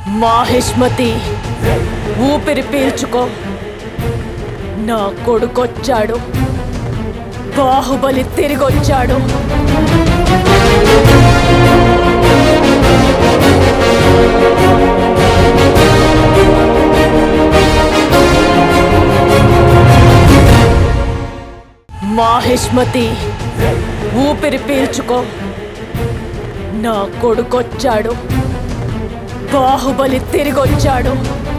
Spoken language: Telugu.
మాహిష్మతి ఊపిరి పీల్చుకో నా కొడుకొచ్చాడు బాహుబలి తిరిగొచ్చాడు మాహిష్మతి ఊపిరి పీల్చుకో నా కొడుకొచ్చాడు బాహుబలి తిరిగొచ్చాడు